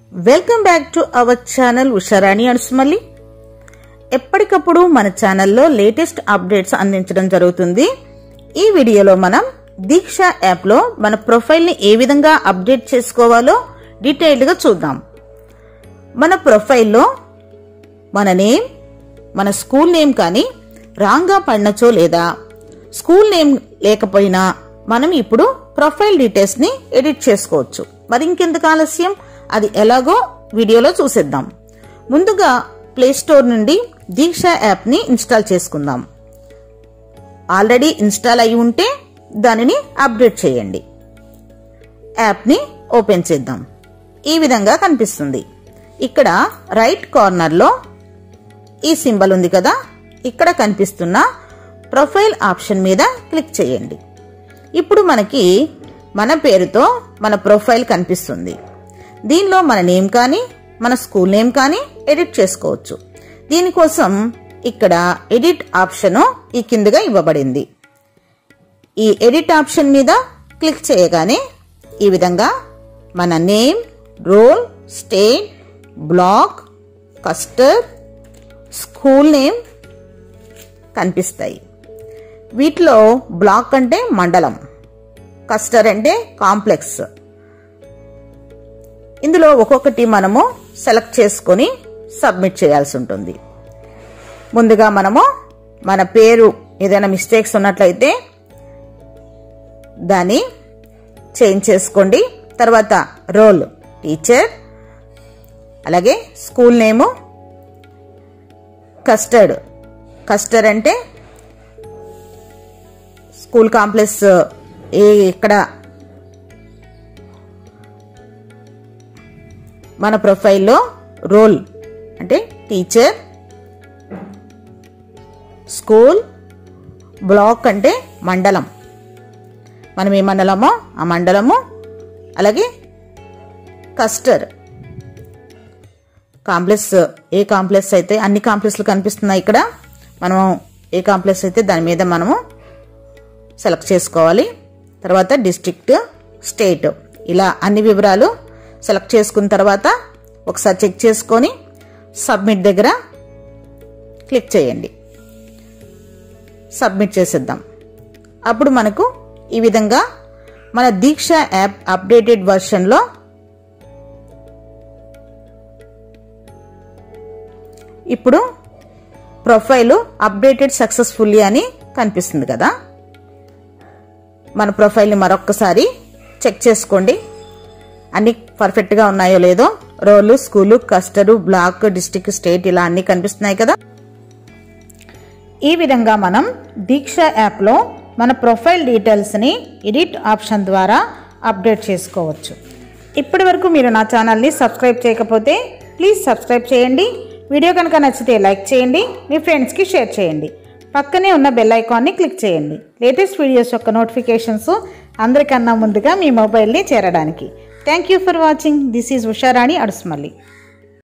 welcome back to our channel Usharani Adusumalli ఎప్పటికప్పుడు మన ఛానల్లో లేటెస్ట్ అప్డేట్స్ అందించడం జరుగుతుంది ఈ వీడియోలో మనం దీక్ష యాప్లో మన ప్రొఫైల్ని ఏ విధంగా అప్డేట్ చేసుకోవాలో డీటెయిల్డ్గా చూద్దాం మన ప్రొఫైల్లో మన నేమ్ మన స్కూల్ నేమ్ కానీ రాంగా పడినచో లేదా స్కూల్ నేమ్ లేకపోయినా మనం ఇప్పుడు ప్రొఫైల్ డీటెయిల్స్ని ఎడిట్ చేసుకోవచ్చు మరి ఇంకెందుకు ఆలస్యం అది ఎలాగో వీడియోలో చూసేద్దాం ముందుగా ప్లే స్టోర్ నుండి దీక్ష యాప్ని ఇన్స్టాల్ చేసుకుందాం ఆల్రెడీ ఇన్స్టాల్ అయి ఉంటే దానిని అప్డేట్ చేయండి యాప్ని ఓపెన్ చేద్దాం ఈ విధంగా కనిపిస్తుంది ఇక్కడ రైట్ కార్నర్లో ఈ సింబల్ ఉంది కదా ఇక్కడ కనిపిస్తున్న ప్రొఫైల్ ఆప్షన్ మీద క్లిక్ చేయండి ఇప్పుడు మనకి మన పేరుతో మన ప్రొఫైల్ కనిపిస్తుంది దీనిలో మన నేమ్ కానీ మన స్కూల్ నేమ్ కానీ ఎడిట్ చేసుకోవచ్చు దీనికోసం ఇక్కడ ఎడిట్ ఆప్షను ఈ కిందగా ఇవ్వబడింది ఈ ఎడిట్ ఆప్షన్ మీద క్లిక్ చేయగానే ఈ విధంగా మన name roll state block cluster school name కనిపిస్తాయి వీటిలో బ్లాక్ అంటే మండలం కస్టర్ అంటే కాంప్లెక్స్ ఇందులో ఒక్కొక్కటి మనము సెలెక్ట్ చేసుకొని సబ్మిట్ చేయాల్సి ఉంటుంది ముందుగా మనము మన పేరు ఏదైనా మిస్టేక్స్ ఉన్నట్లయితే దాన్ని చేంజ్ చేసుకోండి తర్వాత రోల్ టీచర్ అలాగే స్కూల్ నేము కస్టర్డ్ కస్టర్ అంటే స్కూల్ కాంప్లెక్స్ ఏ ఇక్కడ మన ప్రొఫైల్లో రోల్ అంటే టీచర్ స్కూల్ బ్లాక్ అంటే మండలం మనం ఏ మండలమో ఆ మండలము అలాగే కస్టర్ కాంప్లెక్స్ ఏ కాంప్లెక్స్ అయితే అన్ని కాంప్లెక్స్లు కనిపిస్తున్నాయి ఇక్కడ మనం ఏ కాంప్లెక్స్ అయితే దాని మీద మనము సెలెక్ట్ చేసుకోవాలి తర్వాత డిస్ట్రిక్ట్ స్టేట్ ఇలా అన్ని వివరాలు సెలెక్ట్ చేసుకున్న తర్వాత ఒకసారి చెక్ చేసుకొని సబ్మిట్ దగ్గర క్లిక్ చేయండి సబ్మిట్ చేసేద్దాం అప్పుడు మనకు ఈ విధంగా మన దీక్ష యాప్ అప్డేటెడ్ వర్షన్లో ఇప్పుడు ప్రొఫైల్ అప్డేటెడ్ సక్సెస్ఫుల్లీ అని కనిపిస్తుంది కదా మన ప్రొఫైల్ని మరొక్కసారి చెక్ చేసుకోండి అన్ని పర్ఫెక్ట్గా ఉన్నాయో లేదో roll school cluster block district state ఇలా అన్ని కనిపిస్తున్నాయి కదా ఈ విధంగా మనం దీక్ష యాప్లో మన ప్రొఫైల్ డీటెయిల్స్ని ఎడిట్ ఆప్షన్ ద్వారా అప్డేట్ చేసుకోవచ్చు ఇప్పటి వరకు మీరు నా ఛానల్ని సబ్స్క్రైబ్ చేయకపోతే ప్లీజ్ సబ్స్క్రైబ్ చేయండి వీడియో కనుక నచ్చితే లైక్ చేయండి మీ ఫ్రెండ్స్కి షేర్ చేయండి పక్కనే ఉన్న బెల్ ఐకాన్ని క్లిక్ చేయండి లేటెస్ట్ వీడియోస్ యొక్క నోటిఫికేషన్స్ అందరికన్నా ముందుగా మీ మొబైల్ని చేరడానికి thank you for watching this is Usharani అడుస్మల్లి